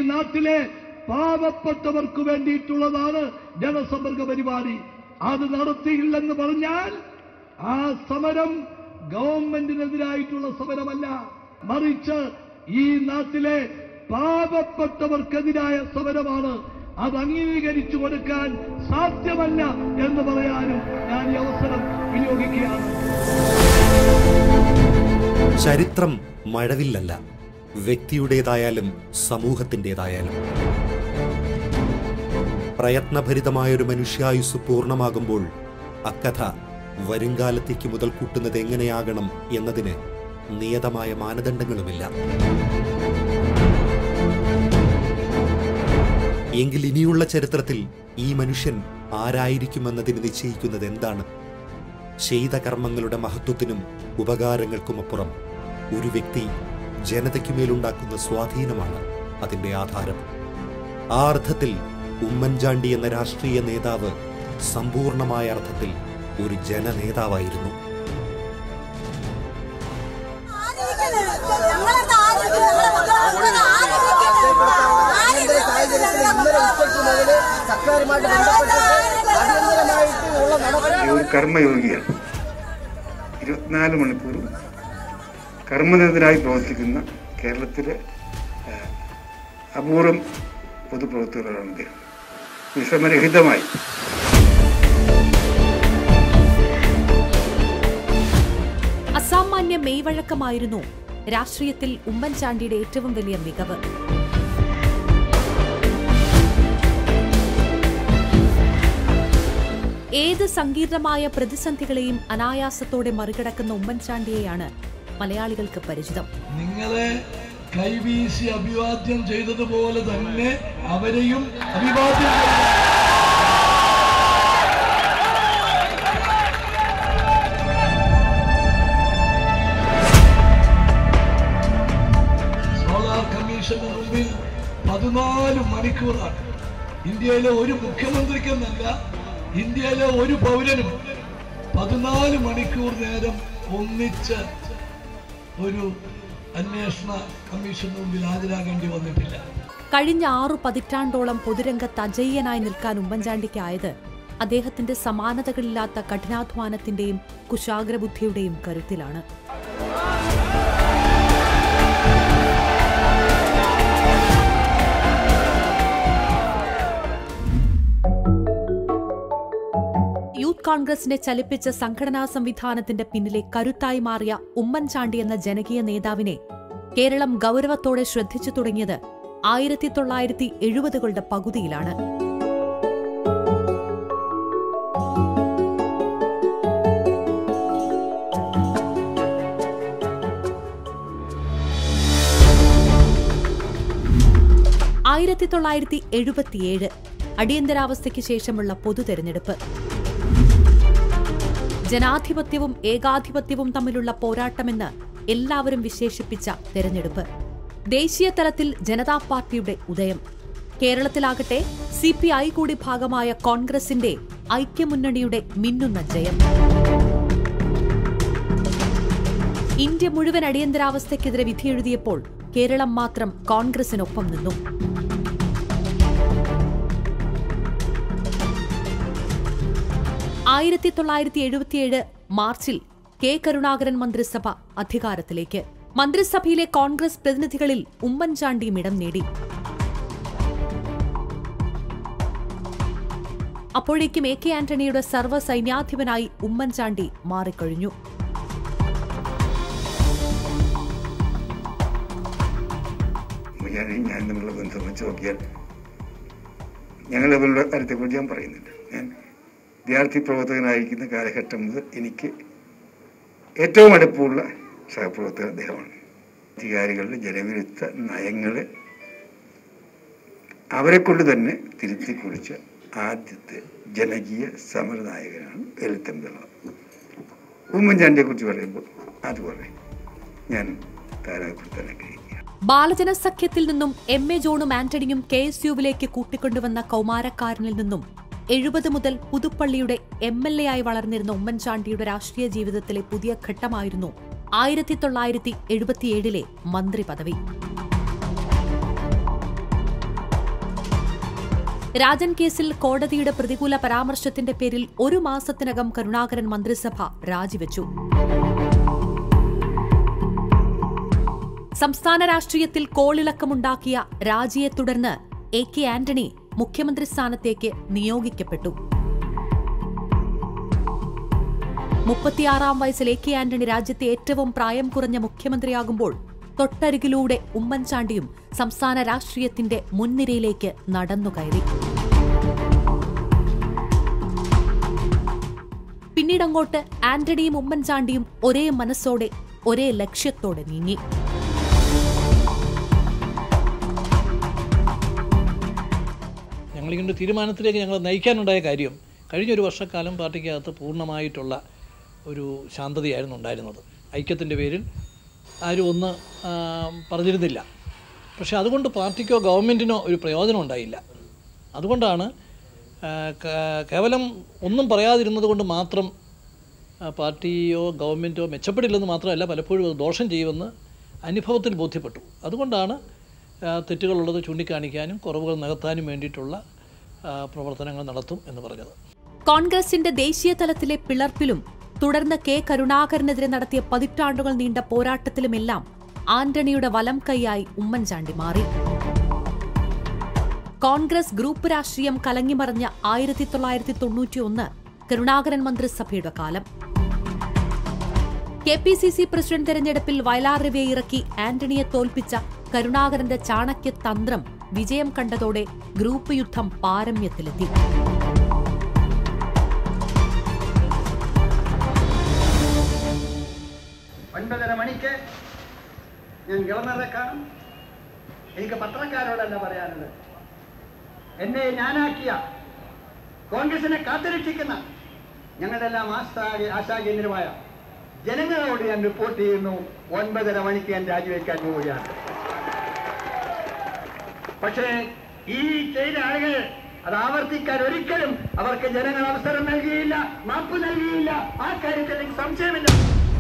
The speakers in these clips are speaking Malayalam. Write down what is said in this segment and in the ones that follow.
നാട്ടിലെ പാവപ്പെട്ടവർക്ക് വേണ്ടിയിട്ടുള്ളതാണ് ജനസമ്പർക്ക പരിപാടി അത് നടത്തിയില്ലെന്ന് പറഞ്ഞാൽ ആ സമരം ഗവൺമെന്റിനെതിരായിട്ടുള്ള സമരമല്ല മറിച്ച് ഈ നാട്ടിലെ പാവപ്പെട്ടവർക്കെതിരായ സമരമാണ് അത് അംഗീകരിച്ചു കൊടുക്കാൻ സാധ്യമല്ല എന്ന് പറയാനും ഞാൻ ഈ അവസരം വിനിയോഗിക്കുകയാണ് ചരിത്രം മഴവില്ലല്ല വ്യക്തിയുടേതായാലും സമൂഹത്തിൻ്റെതായാലും പ്രയത്നഭരിതമായൊരു മനുഷ്യായുസ് പൂർണ്ണമാകുമ്പോൾ അക്കഥ വരുംകാലത്തേക്ക് മുതൽ കൂട്ടുന്നത് എങ്ങനെയാകണം എന്നതിന് നിയതമായ മാനദണ്ഡങ്ങളുമില്ല എങ്കിൽ ഇനിയുള്ള ചരിത്രത്തിൽ ഈ മനുഷ്യൻ ആരായിരിക്കുമെന്നതിന് നിശ്ചയിക്കുന്നത് എന്താണ് ചെയ്ത കർമ്മങ്ങളുടെ മഹത്വത്തിനും ഉപകാരങ്ങൾക്കുമപ്പുറം ഒരു വ്യക്തി ജനതയ്ക്കുമേലുണ്ടാക്കുന്ന സ്വാധീനമാണ് അതിന്റെ ആധാരം ആ അർത്ഥത്തിൽ ഉമ്മൻചാണ്ടി എന്ന രാഷ്ട്രീയ നേതാവ് സമ്പൂർണമായ അർത്ഥത്തിൽ ഒരു ജനനേതാവായിരുന്നു അടിയന്തര സാഹചര്യത്തിൽ ഇന്നലെ ഉച്ചയ്ക്ക് മുതൽ സർക്കാരുമായിട്ട് ബന്ധപ്പെട്ടിട്ട് അടിയന്തരമായിട്ട് ഉള്ള നടപടി ഈ ഒരു കർമ്മയോഗിയാണ് ഇരുപത്തിനാല് മണിക്കൂറും കർമ്മനിരതരായി പ്രവർത്തിക്കുന്ന കേരളത്തിലെ ആ, അപൂർവം പൊതുപ്രവർത്തകരാണ് അദ്ദേഹം വിശ്രമരഹിതമായി അസാമാന്യ മെയ്വഴക്കമായിരുന്നു രാഷ്ട്രീയത്തിൽ ഉമ്മൻചാണ്ടിയുടെ ഏറ്റവും വലിയ മികവ് ഏത് സങ്കീർണമായ പ്രതിസന്ധികളെയും അനായാസത്തോടെ മറികടക്കുന്ന ഉമ്മൻചാണ്ടിയെയാണ് മലയാളികൾക്ക് പരിചിതം നിങ്ങളെ കൈവീശി അഭിവാദ്യം ചെയ്തതുപോലെ തന്നെ അവരെയും അഭിവാദ്യം ചെയ്തു സോളാർ കമ്മീഷന് മുമ്പിൽ പതിനാല് മണിക്കൂറാണ് ഇന്ത്യയിലെ ഒരു മുഖ്യമന്ത്രിക്കെന്നല്ല ഇന്ത്യയിലെ ഒരു പൗരനും പതിനാല് മണിക്കൂർ നേരം ഒന്നിച്ച് ഒരു അന്വേഷണ കമ്മീഷന് മുമ്പിൽ ഹാജരാകേണ്ടി വന്നിട്ടില്ല കഴിഞ്ഞ ആറു പതിറ്റാണ്ടോളം പൊതുരംഗത്ത് അജയ്യനായി നിൽക്കാൻ ഉമ്മൻചാണ്ടിക്കായത് അദ്ദേഹത്തിന്റെ സമാനതകളില്ലാത്ത കഠിനാധ്വാനത്തിന്റെയും കുശാഗ്രബുദ്ധിയുടെയും കരുത്തിലാണ് യൂത്ത് കോൺഗ്രസിനെ ചലിപ്പിച്ച സംഘടനാ സംവിധാനത്തിന്റെ പിന്നിലെ കരുത്തായി മാറിയ ഉമ്മൻചാണ്ടി എന്ന ജനകീയ നേതാവിനെ കേരളം ഗൗരവത്തോടെ ശ്രദ്ധിച്ചു തുടങ്ങിയത് ആയിരത്തി തൊള്ളായിരത്തി എഴുപതുകളുടെ പകുതിയിലാണ് ആയിരത്തി തൊള്ളായിരത്തി എഴുപത്തിയേഴ് അടിയന്തരാവസ്ഥയ്ക്ക് ശേഷമുള്ള പൊതു തെരഞ്ഞെടുപ്പ് ജനാധിപത്യവും ഏകാധിപത്യവും തമ്മിലുള്ള പോരാട്ടമെന്ന് എല്ലാവരും വിശേഷിപ്പിച്ച തെരഞ്ഞെടുപ്പ് ദേശീയ തലത്തിൽ ജനതാ പാർട്ടിയുടെ ഉദയം കേരളത്തിലാകട്ടെ സി പി ഐ കൂടി ഭാഗമായ കോൺഗ്രസിന്റെ ഐക്യമുന്നണിയുടെ മിന്നുന്ന ജയം ഇന്ത്യ മുഴുവൻ അടിയന്തരാവസ്ഥയ്ക്കെതിരെ വിധിയെഴുതിയപ്പോൾ കേരളം മാത്രം കോൺഗ്രസിനൊപ്പം നിന്നു ആയിരത്തി തൊള്ളായിരത്തി എഴുപത്തിയേഴ് മാർച്ചിൽ കെ കരുണാകരൻ മന്ത്രിസഭ അധികാരത്തിലേക്ക് മന്ത്രിസഭയിലെ കോൺഗ്രസ് പ്രതിനിധികളിൽ ഉമ്മൻചാണ്ടിയും ഇടം നേടി അപ്പോഴേക്കും എ കെ ആന്റണിയുടെ സർവ്വ സൈന്യാധിപനായി ഉമ്മൻചാണ്ടി മാറിക്കഴിഞ്ഞു ഞാൻ ഞാൻ തമ്മിലുള്ള ബന്ധം വെച്ച് നോക്കിയാൽ ഞങ്ങൾ തമ്മിലുള്ള കാര്യത്തെക്കുറിച്ച് ഞാൻ പറയുന്നില്ല ഞാൻ വിദ്യാർത്ഥി പ്രവർത്തകനായിരിക്കുന്ന കാലഘട്ടം മുതൽ എനിക്ക് ഏറ്റവും അടുപ്പമുള്ള സഹപ്രവർത്തകൻ അദ്ദേഹമാണ് അധികാരികളുടെ ജനവിരുദ്ധ നയങ്ങളെ അവരെ കൊണ്ട് തന്നെ തിരുത്തി കുറിച്ച ആദ്യത്തെ ജനകീയ സമരനായകനാണ് എഴുത്തമ്പിള്ള ഉമ്മൻചാണ്ടിയെ കുറിച്ച് പറയുമ്പോൾ അതുപോലെ ഞാൻ താരതമ്യപ്പെടുത്താൻ ആഗ്രഹിക്കുക ബാലജന സഖ്യത്തിൽ നിന്നും എം എ ജോണും ആന്റണിയും കെ എസ് യുവിലേക്ക് കൂട്ടിക്കൊണ്ടുവന്ന കൗമാരക്കാരനിൽ നിന്നും എഴുപത് മുതൽ പുതുപ്പള്ളിയുടെ എം എൽ എ ആയി വളർന്നിരുന്ന ഉമ്മൻചാണ്ടിയുടെ രാഷ്ട്രീയ ജീവിതത്തിലെ പുതിയ ഘട്ടമായിരുന്നു ആയിരത്തി തൊള്ളായിരത്തി എഴുപത്തിയേഴിലെ മന്ത്രി പദവി രാജൻ കേസിൽ കോടതിയുടെ പ്രതികൂല പരാമർശത്തിന്റെ പേരിൽ ഒരു മാസത്തിനകം കരുണാകരൻ മന്ത്രിസഭ രാജിവെച്ചു സംസ്ഥാന രാഷ്ട്രീയത്തിൽ കോളിളക്കമുണ്ടാക്കിയ രാജിയെ തുടർന്ന് എ കെ ആന്റണി മുഖ്യമന്ത്രി സ്ഥാനത്തേക്ക് നിയോഗിക്കപ്പെട്ടു മുപ്പത്തിയാറാം വയസ്സിൽ എ കെ ആന്റണി രാജ്യത്തെ ഏറ്റവും പ്രായം കുറഞ്ഞ മുഖ്യമന്ത്രിയാകുമ്പോൾ തൊട്ടരികിലൂടെ ഉമ്മൻചാണ്ടിയും സംസ്ഥാന രാഷ്ട്രീയത്തിന്റെ മുൻനിരയിലേക്ക് നടന്നുകയറി പിന്നീടങ്ങോട്ട് ആന്റണിയും ഉമ്മൻചാണ്ടിയും ഒരേ മനസ്സോടെ ഒരേ ലക്ഷ്യത്തോടെ നീങ്ങി ഞങ്ങളിങ്ങനെ ഒരു തീരുമാനത്തിലേക്ക് ഞങ്ങൾ നയിക്കാനുണ്ടായ കാര്യം കഴിഞ്ഞൊരു വർഷക്കാലം പാർട്ടിക്കകത്ത് പൂർണ്ണമായിട്ടുള്ള ഒരു ശാന്തതയായിരുന്നു ഉണ്ടായിരുന്നത് ഐക്യത്തിൻ്റെ പേരിൽ ആരും ഒന്ന് ആ, പറഞ്ഞിരുന്നില്ല പക്ഷേ അതുകൊണ്ട് പാർട്ടിക്കോ ഗവൺമെൻറ്റിനോ ഒരു പ്രയോജനം ഉണ്ടായില്ല അതുകൊണ്ടാണ് ആ, ക- കേവലം ഒന്നും പറയാതിരുന്നത് കൊണ്ട് മാത്രം ആ, പാർട്ടിയോ ഗവൺമെൻറ്റോ മെച്ചപ്പെടില്ലെന്ന് മാത്രമല്ല പലപ്പോഴും അത് ദോഷം ചെയ്യുമെന്ന് അനുഭവത്തിൽ ബോധ്യപ്പെട്ടു അതുകൊണ്ടാണ് ആ, തെറ്റുകളുള്ളത് ചൂണ്ടിക്കാണിക്കാനും കുറവുകൾ നികത്താനും വേണ്ടിയിട്ടുള്ള ആ, പ്രവർത്തനങ്ങൾ നടത്തും എന്ന് പറഞ്ഞത് കോൺഗ്രസിന്റെ ദേശീയ തലത്തിലെ പിളർപ്പിലും തുടർന്ന് കെ കരുണാകരനെതിരെ നടത്തിയ പതിറ്റാണ്ടുകൾ നീണ്ട പോരാട്ടത്തിലുമെല്ലാം ആന്റണിയുടെ വലം കൈയായി ഉമ്മൻചാണ്ടി മാറി കോൺഗ്രസ് ഗ്രൂപ്പ് രാഷ്ട്രീയം കലങ്ങിമറിഞ്ഞ ആയിരത്തി തൊള്ളായിരത്തി തൊണ്ണൂറ്റിയൊന്ന് കരുണാകരൻ മന്ത്രിസഭയുടെ കാലം K P C C president തെരഞ്ഞെടുപ്പിൽ വയലാർ രവിയെ ഇറക്കി ആന്റണിയെ തോൽപ്പിച്ച കരുണാകരന്റെ ചാണക്യ തന്ത്രം വിജയം കണ്ടതോടെ ഗ്രൂപ്പ് യുദ്ധം പാരമ്യത്തിലെത്തി ഒൻപതര മണിക്ക് ഞാൻ ഗവർണറെ കാണും എനിക്ക് പത്രക്കാരോടല്ല പറയാനുള്ളത് എന്നെ ഞാനാക്കിയ കോൺഗ്രസിനെ കാത്തുരക്ഷിക്കുന്ന ഞങ്ങളുടെല്ലാം ആസ്ഥാ ആശാകേന്ദ്രമായ ജനങ്ങളോട് ഞാൻ റിപ്പോർട്ട് ചെയ്യുന്നു ഒൻപതര മണിക്ക് ഞാൻ രാജിവെക്കാൻ പോവുകയാണ് പക്ഷേ ഈ ചെയ്ത ആളുകൾ അത് ആവർത്തിക്കാൻ ഒരിക്കലും അവർക്ക് ജനങ്ങൾ അവസരം നൽകിയില്ല മാപ്പ് നൽകിയില്ല ആ കാര്യത്തിൽ എനിക്ക് സംശയമില്ല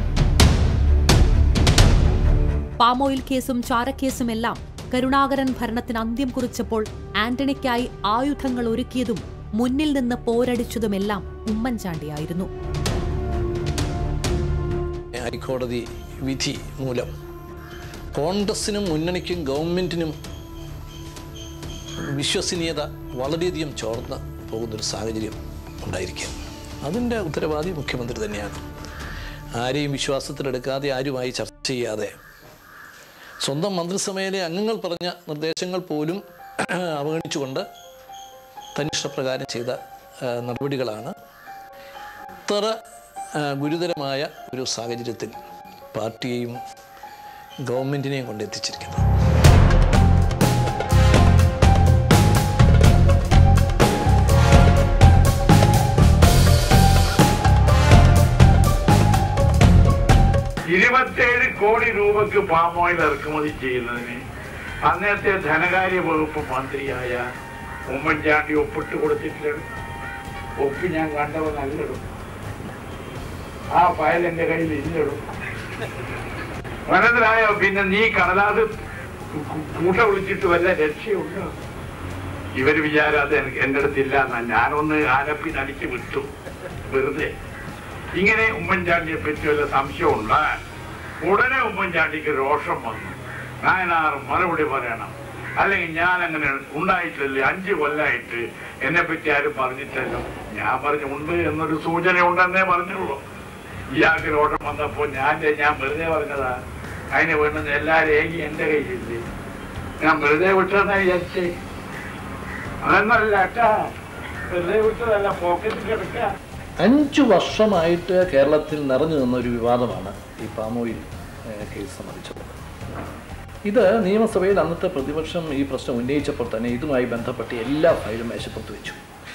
പാമോയിൽ കേസും ചാരക്കേസുമെല്ലാം കരുണാകരൻ ഭരണത്തിന് അന്ത്യം കുറിച്ചപ്പോൾ ആന്റണിക്കായി ആയുധങ്ങൾ ഒരുക്കിയതും മുന്നിൽ നിന്ന് പോരടിച്ചതുമെല്ലാം ഉമ്മൻചാണ്ടിയായിരുന്നു ഹൈക്കോടതി വിധി മൂലം കോൺഗ്രസിനും മുന്നണിക്കും ഗവൺമെൻറ്റിനും വിശ്വസനീയത വളരെയധികം ചോർന്ന് പോകുന്നൊരു സാഹചര്യം ഉണ്ടായിരിക്കുക അതിൻ്റെ ഉത്തരവാദി മുഖ്യമന്ത്രി തന്നെയാണ് ആരെയും വിശ്വാസത്തിലെടുക്കാതെ ആരുമായി ചർച്ച ചെയ്യാതെ സ്വന്തം മന്ത്രിസഭയിലെ അംഗങ്ങൾ പറഞ്ഞ നിർദ്ദേശങ്ങൾ പോലും അവഗണിച്ചുകൊണ്ട് തനിഷ്ടപ്രകാരം ചെയ്ത ആ, നടപടികളാണ് ഇത്ര ആ, ഗുരുതരമായ ഒരു സാഹചര്യത്തിൽ പാർട്ടിയെയും ഗവൺമെൻറ്റിനെയും കൊണ്ടെത്തിച്ചിരിക്കുന്നത് ഇരുപത്തേഴ് കോടി രൂപയ്ക്ക് പാം ഓയിൽ ഇറക്കുമതി ചെയ്യുന്നതിന് അന്നത്തെ ധനകാര്യ വകുപ്പ് മന്ത്രിയായ ഉമ്മൻചാണ്ടി ഒപ്പിട്ട് കൊടുത്തിട്ടില്ല ഒപ്പ് ഞാൻ കണ്ടവ നല്ലിടും ആ ഫയൽ എന്റെ കയ്യിൽ ഇല്ലടും മനസ്സിലായോ പിന്നെ നീ കടലാസ് കു- കു- കൂട്ട വിളിച്ചിട്ട് വല്ല രക്ഷയുണ്ടോ ഇവര് വിചാരം അത് എനിക്ക് എന്റെ അടുത്തില്ല എന്നാ ഞാനൊന്ന് ആലപ്പി നടിച്ച് വിട്ടു വെറുതെ ഇങ്ങനെ ഉമ്മൻചാണ്ടിയെ പറ്റി വല്ല സംശയം ഉണ്ടായാൽ ഉടനെ ഉമ്മൻചാണ്ടിക്ക് രോഷം വന്നു നായനാർ മറുപടി പറയണം അല്ലെങ്കിൽ ഞാൻ അങ്ങനെ ഉണ്ടായിട്ടില്ല അഞ്ചു കൊല്ലായിട്ട് എന്നെ പറ്റി ആരും പറഞ്ഞിട്ടല്ലോ ഞാൻ പറഞ്ഞു ഉണ്ട് എന്നൊരു സൂചന ഉണ്ടെന്നേ പറഞ്ഞുള്ളൂ ഇയാൾക്ക് രോഷം വന്നപ്പോ ഞാൻ ഞാൻ വെറുതെ പറഞ്ഞതാ അതിന് വേണ്ടുന്ന എല്ലാ രേഖയും എന്റെ കയ്യിലില്ലേ ഞാൻ വെറുതെ വിട്ടതെന്നാ വിചാരിച്ചേ അതൊന്നല്ല കേട്ടാ വെറുതെ വിട്ടതല്ല പോക്കറ്റിൽ കിടക്കുക അഞ്ചു വർഷമായിട്ട് കേരളത്തിൽ നിറഞ്ഞു നിന്ന ഒരു വിവാദമാണ് ഈ പാമോയിൽ ഏഹ്, കേസ് സംബന്ധിച്ചത് ഇത് നിയമസഭയിൽ അന്നത്തെ പ്രതിപക്ഷം ഈ പ്രശ്നം ഉന്നയിച്ചപ്പോൾ തന്നെ ഇതുമായി ബന്ധപ്പെട്ട് എല്ലാ ഫയലും മേശപ്പുറത്ത് വെച്ചു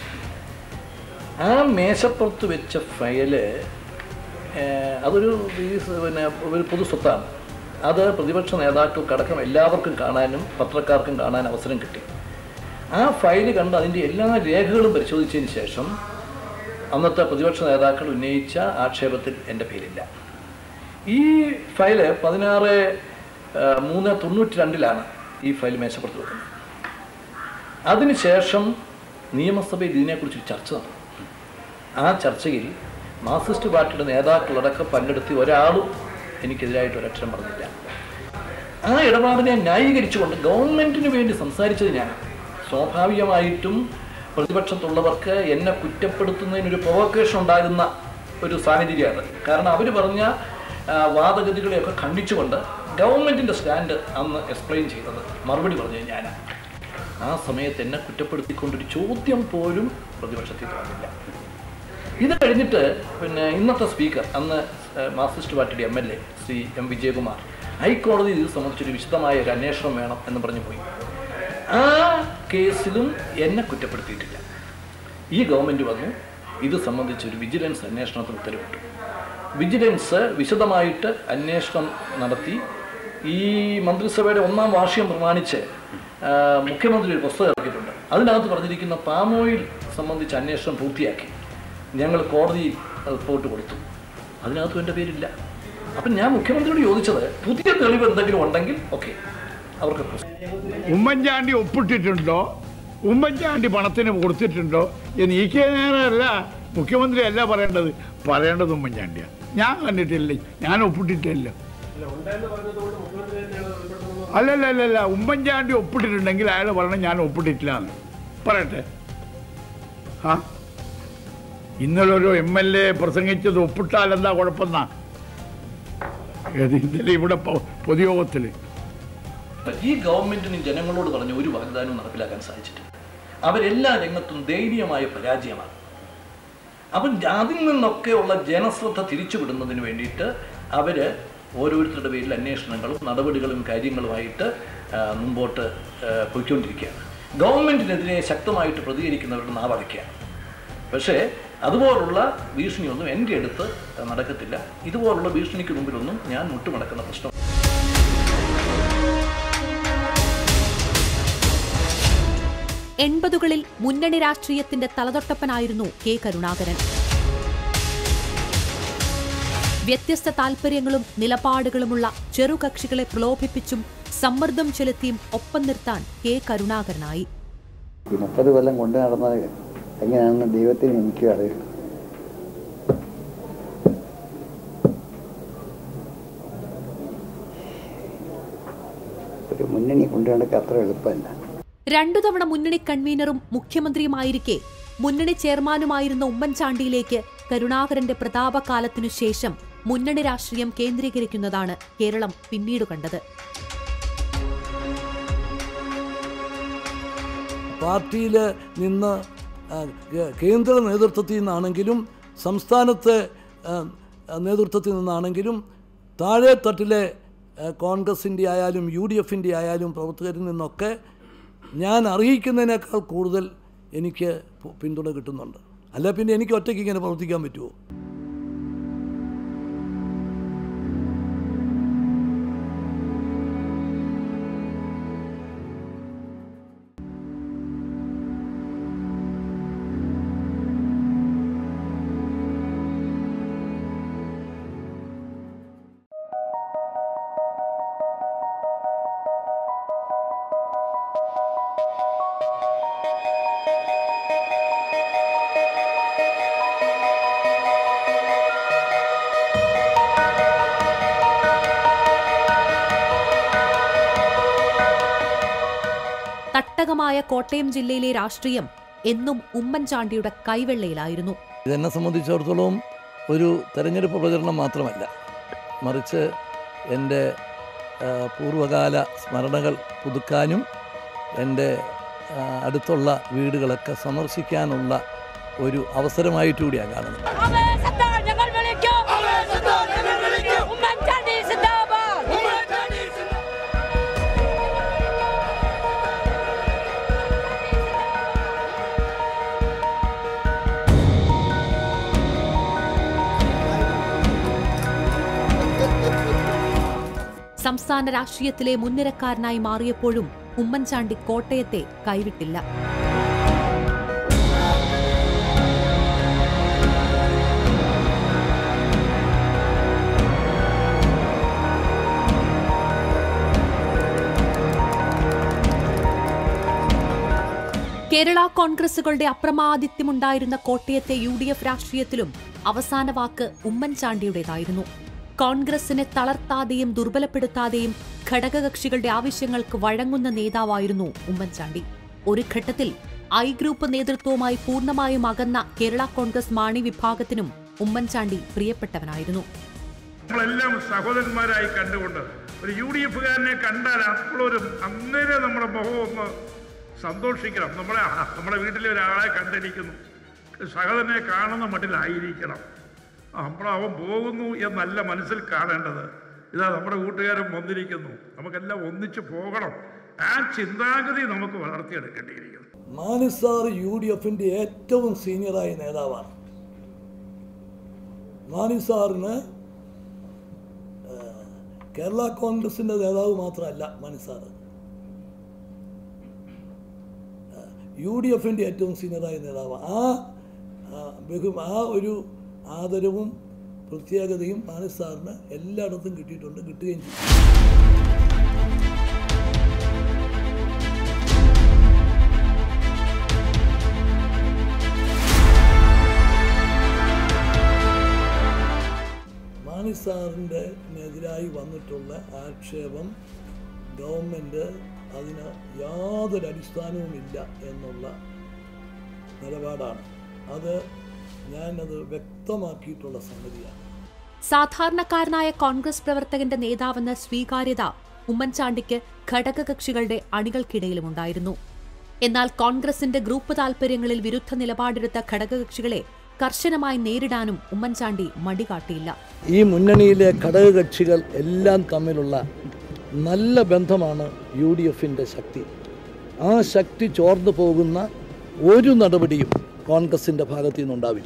ആ മേശപ്പുറത്ത് വെച്ച ഫയല് ഏഹ്, അതൊരു ഈ സ- പിന്നെ ഒരു പൊതു സ്വത്താണ് അത് പ്രതിപക്ഷ നേതാക്കൾക്കടക്കം എല്ലാവർക്കും കാണാനും പത്രക്കാർക്കും കാണാൻ അവസരം കിട്ടി ആ ഫയല് കണ്ട് അതിൻ്റെ എല്ലാ രേഖകളും പരിശോധിച്ചതിന് ശേഷം അന്നത്തെ പ്രതിപക്ഷ നേതാക്കൾ ഉന്നയിച്ച ആക്ഷേപത്തിൽ എൻ്റെ പേരില്ല ഈ ഫയല് പതിനാറ് ആ, മൂന്ന് തൊണ്ണൂറ്റി രണ്ടിലാണ് ഈ ഫയൽ മേശപ്പുറത്ത് വെക്കുന്നത് അതിനുശേഷം നിയമസഭയിൽ ഇതിനെക്കുറിച്ച് ചർച്ച നടന്നു ആ ചർച്ചയിൽ മാർക്സിസ്റ്റ് പാർട്ടിയുടെ നേതാക്കളടക്കം പങ്കെടുത്തി ഒരാളും എനിക്കെതിരായിട്ട് ഒരക്ഷരം പറഞ്ഞില്ല ആ ഇടപാടിനെ ന്യായീകരിച്ചുകൊണ്ട് ഗവൺമെന്റിന് വേണ്ടി സംസാരിച്ചത് ഞാൻ സ്വാഭാവികമായിട്ടും പ്രതിപക്ഷത്തുള്ളവർക്ക് എന്നെ കുറ്റപ്പെടുത്തുന്നതിനൊരു പ്രൊവോക്കേഷൻ ഉണ്ടാകുന്ന ഒരു സാഹചര്യമാണ് കാരണം അവർ പറഞ്ഞ ആ, വാദഗതികളെയൊക്കെ ഖണ്ഡിച്ചുകൊണ്ട് ഗവൺമെന്റിന്റെ സ്റ്റാൻഡ് അന്ന് എക്സ്പ്ലെയിൻ ചെയ്തത് മറുപടി പറഞ്ഞത് ഞാനാണ് ആ സമയത്ത് എന്നെ കുറ്റപ്പെടുത്തിക്കൊണ്ടൊരു ചോദ്യം പോലും പ്രതിപക്ഷത്തിൽ പറഞ്ഞില്ല ഇത് കഴിഞ്ഞിട്ട് പിന്നെ ഇന്നത്തെ സ്പീക്കർ അന്ന് ഏഹ്, മാർക്സിസ്റ്റ് പാർട്ടിയുടെ M L A Shri M Vijayakumar ഹൈക്കോടതി ഇത് സംബന്ധിച്ചൊരു വിശദമായ ഒരു അന്വേഷണം വേണം എന്ന് പറഞ്ഞു പോയി ആ കേസിലും എന്നെ കുറ്റപ്പെടുത്തിയിട്ടില്ല ഈ ഗവൺമെൻറ് വന്നു ഇത് സംബന്ധിച്ച് ഒരു വിജിലൻസ് അന്വേഷണത്തിന് ഉത്തരവിട്ടു വിജിലൻസ് വിശദമായിട്ട് അന്വേഷണം നടത്തി ഈ മന്ത്രിസഭയുടെ ഒന്നാം വാർഷികം പ്രമാണിച്ച് ആ, മുഖ്യമന്ത്രി ഒരു പുസ്തകം ഇറക്കിയിട്ടുണ്ട് അതിനകത്ത് പറഞ്ഞിരിക്കുന്ന പാമോയിൽ സംബന്ധിച്ച് അന്വേഷണം പൂർത്തിയാക്കി ഞങ്ങൾ കോടതിയിൽ റിപ്പോർട്ട് കൊടുത്തു അതിനകത്തും എൻ്റെ പേരില്ല അപ്പം ഞാൻ മുഖ്യമന്ത്രിയോട് ചോദിച്ചത് പുതിയ തെളിവ് എന്തെങ്കിലും ഉണ്ടെങ്കിൽ ഓക്കെ അവർക്ക് പ്രശ്നം ഉമ്മൻചാണ്ടി ഒപ്പിട്ടിട്ടുണ്ടോ ഉമ്മൻചാണ്ടി പണത്തിന് കൊടുത്തിട്ടുണ്ടോ എന്ന് ഈ കെ നേരമല്ല മുഖ്യമന്ത്രി അല്ല പറയേണ്ടത് പറയേണ്ടത് ഉമ്മൻചാണ്ടിയാണ് ഞാൻ കണ്ടിട്ടില്ല ഞാൻ ഒപ്പിട്ടിട്ടില്ല അല്ലല്ല അല്ലല്ല ഉമ്മൻചാണ്ടി ഒപ്പിട്ടിട്ടുണ്ടെങ്കിൽ അയാൾ പറയണം ഞാൻ ഒപ്പിട്ടിട്ടില്ല എന്ന് പറയട്ടെ ആ ഇന്നലെ ഒരു എം എൽ എ പ്രസംഗിച്ചത് ഒപ്പിട്ടാൽ എന്താ കുഴപ്പമെന്നാ ഏത് ഇന്നലെ ഇവിടെ പൊ- പൊതുയോഗത്തിൽ ഈ ഗവൺമെന്റിന് ജനങ്ങളോട് പറഞ്ഞ ഒരു വാഗ്ദാനവും നടപ്പിലാക്കാൻ സാധിച്ചിട്ടില്ല അവരെല്ലാ രംഗത്തും ദയനീയമായ പരാജയമാണ് അപ്പം അതിൽ നിന്നൊക്കെയുള്ള ജനശ്രദ്ധ തിരിച്ചുവിടുന്നതിന് വേണ്ടിയിട്ട് അവർ ഓരോരുത്തരുടെ പേരിൽ അന്വേഷണങ്ങളും നടപടികളും കാര്യങ്ങളുമായിട്ട് ആ, മുമ്പോട്ട് ആ, പോയിക്കൊണ്ടിരിക്കുകയാണ് ഗവൺമെൻറ്റിനെതിരെ ശക്തമായിട്ട് പ്രതികരിക്കുന്നവരുടെ നാവടയ്ക്കുകയാണ് പക്ഷേ അതുപോലുള്ള ഭീഷണിയൊന്നും എൻ്റെ അടുത്ത് നടക്കത്തില്ല ഇതുപോലുള്ള ഭീഷണിക്ക് മുമ്പിലൊന്നും ഞാൻ മുട്ടുമടക്കുന്ന പ്രശ്നം എൺപതുകളിൽ മുന്നണി രാഷ്ട്രീയത്തിന്റെ തലതൊട്ടപ്പനായിരുന്നു കെ കരുണാകരൻ വ്യത്യസ്ത താൽപര്യങ്ങളും നിലപാടുകളുമുള്ള ചെറുകക്ഷികളെ പ്രലോഭിപ്പിച്ചും സമ്മർദ്ദം ചെലുത്തിയും ഒപ്പം നിർത്താൻ കെ കരുണാകരനായി ഈ മുപ്പത് കൊല്ലം കൊണ്ടു നടന്നത് എങ്ങനെയാണെന്ന് ദൈവത്തിന് എനിക്കും അറിയാം ഒരു മുന്നണി കൊണ്ടു നടക്കുക അത്ര എളുപ്പമല്ല രണ്ടു തവണ മുന്നണി കൺവീനറും മുഖ്യമന്ത്രിയുമായിരിക്കെ മുന്നണി ചെയർമാനുമായിരുന്ന ഉമ്മൻചാണ്ടിയിലേക്ക് കരുണാകരന്റെ പ്രതാപകാലത്തിനു ശേഷം മുന്നണി രാഷ്ട്രീയം കേന്ദ്രീകരിക്കുന്നതാണ് കേരളം പിന്നീട് കണ്ടത് പാർട്ടിയിൽ നിന്ന് ആ, കേ- കേന്ദ്ര നേതൃത്വത്തിൽ നിന്നാണെങ്കിലും സംസ്ഥാനത്തെ ആ, നേതൃത്വത്തിൽ നിന്നാണെങ്കിലും താഴെ തട്ടിലെ ആ, കോൺഗ്രസിൻ്റെ ആയാലും യു ഡി എഫിൻ്റെ ആയാലും പ്രവർത്തകരിൽ നിന്നൊക്കെ ഞാൻ അറിയിക്കുന്നതിനേക്കാൾ കൂടുതൽ എനിക്ക് പു- പിന്തുണ കിട്ടുന്നുണ്ട് അല്ല പിന്നെ എനിക്ക് ഒറ്റയ്ക്ക് ഇങ്ങനെ പ്രവർത്തിക്കാൻ പറ്റുമോ തട്ടകമായ കോട്ടയം ജില്ലയിലെ രാഷ്ട്രീയം എന്നും ഉമ്മൻചാണ്ടിയുടെ കൈവെള്ളയിലായിരുന്നു ഇതെന്നെ സംബന്ധിച്ചിടത്തോളം ഒരു തെരഞ്ഞെടുപ്പ് പ്രചരണം മാത്രമല്ല മറിച്ച് എൻ്റെ ആ, പൂർവ്വകാല സ്മരണകൾ പുതുക്കാനും എൻ്റെ ആ, അടുത്തുള്ള വീടുകളൊക്കെ സന്ദർശിക്കാനുള്ള ഒരു അവസരമായിട്ട് കൂടിയാണ് കാണുന്നത് ഞങ്ങൾ വിളിക്കും ഉമ്മൻചാണ്ടി സിന്ദാബാദ് സംസ്ഥാന രാഷ്ട്രീയത്തിലെ മുൻനിരക്കാരനായി മാറിയപ്പോഴും ഉമ്മൻചാണ്ടി കോട്ടയത്തെ കൈവിട്ടില്ല കേരള കോൺഗ്രസുകളുടെ അപ്രമാദിത്യമുണ്ടായിരുന്ന കോട്ടയത്തെ യു ഡി എഫ് രാഷ്ട്രീയത്തിലും അവസാന വാക്ക് ഉമ്മൻചാണ്ടിയുടേതായിരുന്നു കോൺഗ്രസിനെ തളർത്താതെയും ദുർബലപ്പെടുത്താതെയും ഘടകകക്ഷികളുടെ ആവശ്യങ്ങൾക്ക് വഴങ്ങുന്ന നേതാവായിരുന്നു ഉമ്മൻചാണ്ടി ഒരു ഘട്ടത്തിൽ ഐ ഗ്രൂപ്പ് നേതൃത്വവുമായി പൂർണ്ണമായും അകന്ന കേരള കോൺഗ്രസ് മാണി വിഭാഗത്തിനും ഉമ്മൻചാണ്ടി പ്രിയപ്പെട്ടവനായിരുന്നു നമ്മളെല്ലാം സഹോദരന്മാരായി കണ്ടുകൊണ്ട് ഒരു യു ഡി എഫുകാരനെ കണ്ടാൽ അപ്പോഴൊരു അന്നേരം നമ്മുടെ മുഖം ഒന്ന് സന്തോഷിക്കണം നമ്മളെ നമ്മുടെ വീട്ടിലെ ഒരാളെ കണ്ടിരിക്കുന്നു സഹോദരനെ കാണുന്ന മട്ടിലായിരിക്കണം അപ്പോൾ അവൻ പോകുന്നു എന്നല്ല മനസ്സിൽ കാണേണ്ടത് ഇതാ നമ്മുടെ കൂട്ടുകാരൻ വന്നിരിക്കുന്നു നമുക്കെല്ലാം ഒന്നിച്ച് പോകണം ആ ചിന്താഗതി നമുക്ക് വളർത്തിയെടുക്കേണ്ടിയിരിക്കുന്നു മാനിസാർ യു ഡി എഫിൻ്റെ ഏറ്റവും സീനിയറായ നേതാവാണ് മാനിസാറിന് കേരള കോൺഗ്രസിൻ്റെ നേതാവ് മാത്രമല്ല മാനിസാർ യു ഡി എഫിൻ്റെ ഏറ്റവും സീനിയറായ നേതാവ് ആ ആ, ബഹു ആ ഒരു ആദരവും പ്രത്യേകതയും മാനിസാറിന് എല്ലായിടത്തും കിട്ടിയിട്ടുണ്ട് കിട്ടുകയും ചെയ്തു മാണി സാറിൻ്റെ എതിരായി വന്നിട്ടുള്ള ആക്ഷേപം ഗവൺമെൻറ് അതിന് യാതൊരു അടിസ്ഥാനവുമില്ല എന്നുള്ള നിലപാടാണ് അത് ഞാനത് വ്യക്തമാക്കിയിട്ടുള്ള സംഗതിയാണ് സാധാരണക്കാരനായ കോൺഗ്രസ് പ്രവർത്തകന്റെ നേതാവെന്ന സ്വീകാര്യത ഉമ്മൻചാണ്ടിക്ക് ഘടകകക്ഷികളുടെ അണികൾക്കിടയിലുമുണ്ടായിരുന്നു എന്നാൽ കോൺഗ്രസിന്റെ ഗ്രൂപ്പ് താൽപര്യങ്ങളിൽ വിരുദ്ധ നിലപാടെടുത്ത ഘടകകക്ഷികളെ കർശനമായി നേരിടാനും ഉമ്മൻചാണ്ടി മടികാട്ടിയില്ല ഈ മുന്നണിയിലെ ഘടകകക്ഷികൾ എല്ലാം തമ്മിലുള്ള നല്ല ബന്ധമാണ് യു ഡി എഫിൻ്റെ ശക്തി ആ ശക്തി ചോർന്നു പോകുന്ന ഒരു നടപടിയും കോൺഗ്രസിൻ്റെ ഭാഗത്തു നിന്നുണ്ടാവില്ല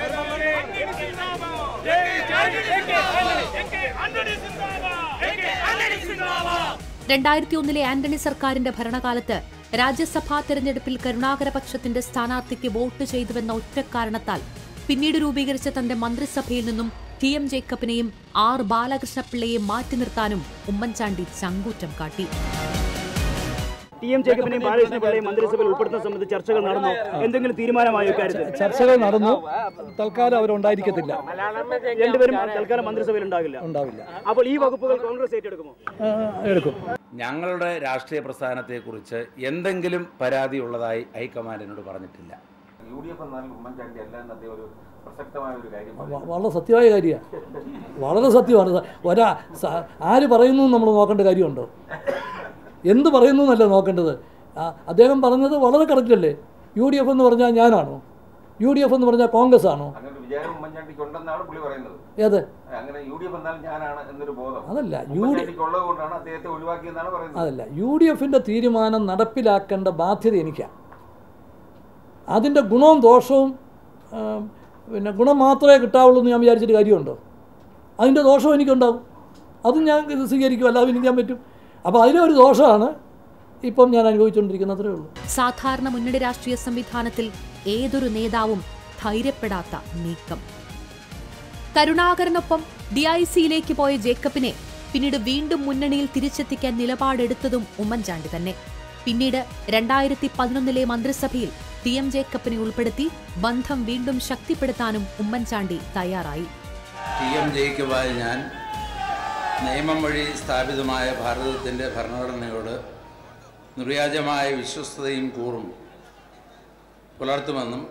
രണ്ടായിരത്തി ഒന്നിലെ ആന്റണി സർക്കാരിന്റെ ഭരണകാലത്ത് രാജ്യസഭാ തെരഞ്ഞെടുപ്പിൽ കരുണാകര പക്ഷത്തിന്റെ സ്ഥാനാർത്ഥിക്ക് വോട്ട് ചെയ്തുവെന്ന ഒറ്റ കാരണത്താൽ പിന്നീട് രൂപീകരിച്ച തന്റെ മന്ത്രിസഭയിൽ നിന്നും ടി എം ജേക്കബിനെയും ആർ ബാലകൃഷ്ണപിള്ളയെയും മാറ്റി നിർത്താനും ഉമ്മൻചാണ്ടി ചങ്കൂറ്റം കാട്ടി ടി എം ജേക്കബിനെയും ബാലകൃഷ്ണ പിള്ളയും മന്ത്രിസഭയിൽ ഉൾപ്പെടുത്തുന്ന സംബന്ധിച്ച് ചർച്ചകൾ നടന്നു എന്തെങ്കിലും തീരുമാനമായോ ഇക്കാര്യത്തിൽ ചർച്ചകൾ നടന്നു തൽക്കാലം അവരുണ്ടായിരിക്കത്തില്ല രണ്ടുപേരും തൽക്കാലം മന്ത്രിസഭയിൽ ഉണ്ടാകില്ല ഉണ്ടാവില്ല അപ്പോൾ ഈ വകുപ്പുകൾ കോൺഗ്രസ് ഏറ്റെടുക്കുമോ എടുക്കും ഞങ്ങളുടെ രാഷ്ട്രീയ പ്രസ്ഥാനത്തെക്കുറിച്ച് എന്തെങ്കിലും പരാതി ഉള്ളതായി ഹൈക്കമാൻഡിനോട് പറഞ്ഞിട്ടില്ല യു ഡി എഫ് എന്നാൽ ഉമ്മൻചാണ്ടി അല്ല എന്നതേ ഒരു പ്രസക്തമായ ഒരു കാര്യം വ- വളരെ സത്യമായ കാര്യമാണ് വളരെ സത്യമാണ് സ- ഒരാ സ- ആര് പറയുന്നു നമ്മൾ നോക്കേണ്ട കാര്യമുണ്ടോ എന്ത് പറയുന്നു എന്നല്ല നോക്കേണ്ടത് ആ, അദ്ദേഹം പറഞ്ഞത് വളരെ കറക്റ്റല്ലേ യു ഡി എഫ് എന്ന് പറഞ്ഞാൽ ഞാനാണോ യു ഡി എഫ് എന്ന് പറഞ്ഞാൽ കോൺഗ്രസ് ആണോ അങ്ങനെ ഒരു വിചാരം ഉമ്മൻചാണ്ടിക്ക് ഉണ്ടെന്നാണ് പുള്ളി പറയുന്നത് ഏത് അങ്ങനെ യു ഡി എഫ് എന്നാൽ ഞാനാണ് എന്നൊരു ബോധം അതല്ല, യു ഡി- ഉമ്മൻചാണ്ടിക്ക് ഉള്ളത് കൊണ്ടാണ് അദ്ദേഹത്തെ ഒഴിവാക്കിയെന്നാണ് പറയുന്നത് അതല്ല യു ഡി എഫിൻ്റെ തീരുമാനം നടപ്പിലാക്കേണ്ട ബാധ്യത എനിക്കാണ് അതിൻ്റെ ഗുണവും ദോഷവും ആ, പിന്നെ ഗുണം മാത്രമേ കിട്ടാവുള്ളൂ എന്ന് ഞാൻ വിചാരിച്ചിട്ട് കാര്യമുണ്ടോ അതിൻ്റെ ദോഷവും എനിക്കുണ്ടാവും അതും ഞാൻ ഇത് സ്വീകരിക്കും അല്ലാതെ എനിക്ക് ചെയ്യാൻ പറ്റും അപ്പോൾ അതിലൊരു ദോഷമാണ് ഇപ്പം ഞാൻ അനുഭവിച്ചുകൊണ്ടിരിക്കുന്നത് അത്രേ ഉള്ളൂ സാധാരണ മുന്നണി രാഷ്ട്രീയ സംവിധാനത്തിൽ ഏതൊരു നേതാവും ധൈര്യപ്പെടാത്ത നീക്കം കരുണാകരനൊപ്പം ഡി ഐ സിയിലേക്ക് പോയ ജേക്കബിനെ പിന്നീട് വീണ്ടും മുന്നണിയിൽ തിരിച്ചെത്തിക്കാൻ നിലപാടെടുത്തതും ഉമ്മൻചാണ്ടി തന്നെ പിന്നീട് രണ്ടായിരത്തി പതിനൊന്നിലെ മന്ത്രിസഭയിൽ ടി എം ജേക്കബിനെ ഉൾപ്പെടുത്തി ബന്ധം വീണ്ടും ശക്തിപ്പെടുത്താനും ഉമ്മൻചാണ്ടി തയ്യാറായി ടി എം ജയിക്കുവായി ഞാൻ നിയമം വഴി സ്ഥാപിതമായ ഭാരതത്തിൻ്റെ ഭരണഘടനയോട് നിർവ്യാജമായ വിശ്വസ്തയും കൂറും പുലർത്തുമെന്നും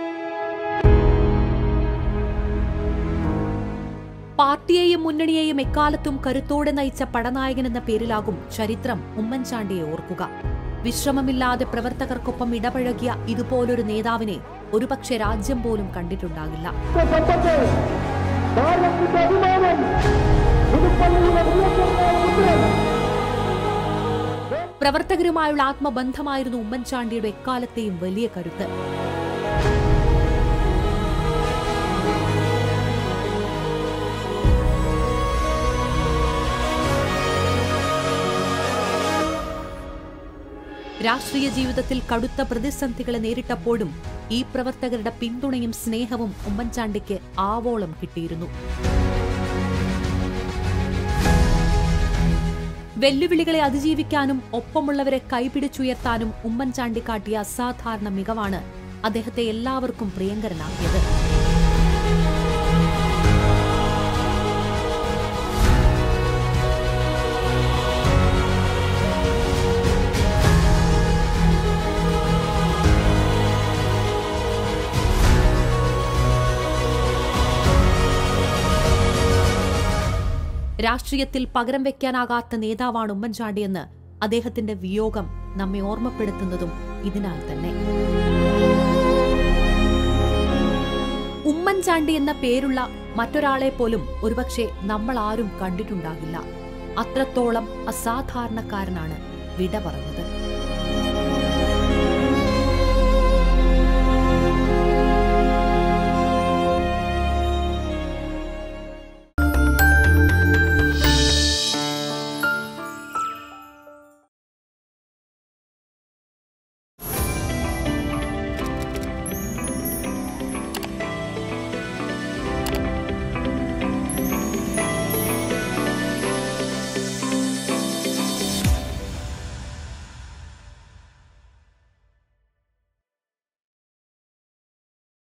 പാർട്ടിയെയും മുന്നണിയെയും എക്കാലത്തും കരുത്തോടെ നയിച്ച പടനായകൻ എന്ന പേരിലാകും ചരിത്രം ഉമ്മൻചാണ്ടിയെ ഓർക്കുക വിശ്രമമില്ലാതെ പ്രവർത്തകർക്കൊപ്പം ഇടപഴകിയ ഇതുപോലൊരു നേതാവിനെ ഒരുപക്ഷെ രാജ്യം പോലും കണ്ടിട്ടുണ്ടാകില്ല പ്രവർത്തകരുമായുള്ള ആത്മബന്ധമായിരുന്നു ഉമ്മൻചാണ്ടിയുടെ എക്കാലത്തെയും വലിയ കരുത്ത് രാഷ്ട്രീയ ജീവിതത്തിൽ കടുത്ത പ്രതിസന്ധികളെ നേരിട്ടപ്പോഴും ഈ പ്രവർത്തകരുടെ പിന്തുണയും സ്നേഹവും ഉമ്മൻചാണ്ടിക്ക് ആവോളം കിട്ടിയിരുന്നു വെല്ലുവിളികളെ അതിജീവിക്കാനും ഒപ്പമുള്ളവരെ കൈപിടിച്ചുയർത്താനും ഉമ്മൻചാണ്ടി കാട്ടിയ അസാധാരണ മികവാണ് അദ്ദേഹത്തെ എല്ലാവർക്കും പ്രിയങ്കരനാക്കിയത് രാഷ്ട്രീയത്തിൽ പകരം വെക്കാനാകാത്ത നേതാവാണ് ഉമ്മൻചാണ്ടിയെന്ന് അദ്ദേഹത്തിന്റെ വിയോഗം നമ്മെ ഓർമ്മപ്പെടുത്തുന്നതും ഇതിനാൽ തന്നെ ഉമ്മൻചാണ്ടി എന്ന പേരുള്ള മറ്റൊരാളെ പോലും ഒരുപക്ഷെ നമ്മൾ ആരും കണ്ടിട്ടുണ്ടാകില്ല അത്രത്തോളം അസാധാരണക്കാരനാണ് വിട പറഞ്ഞത്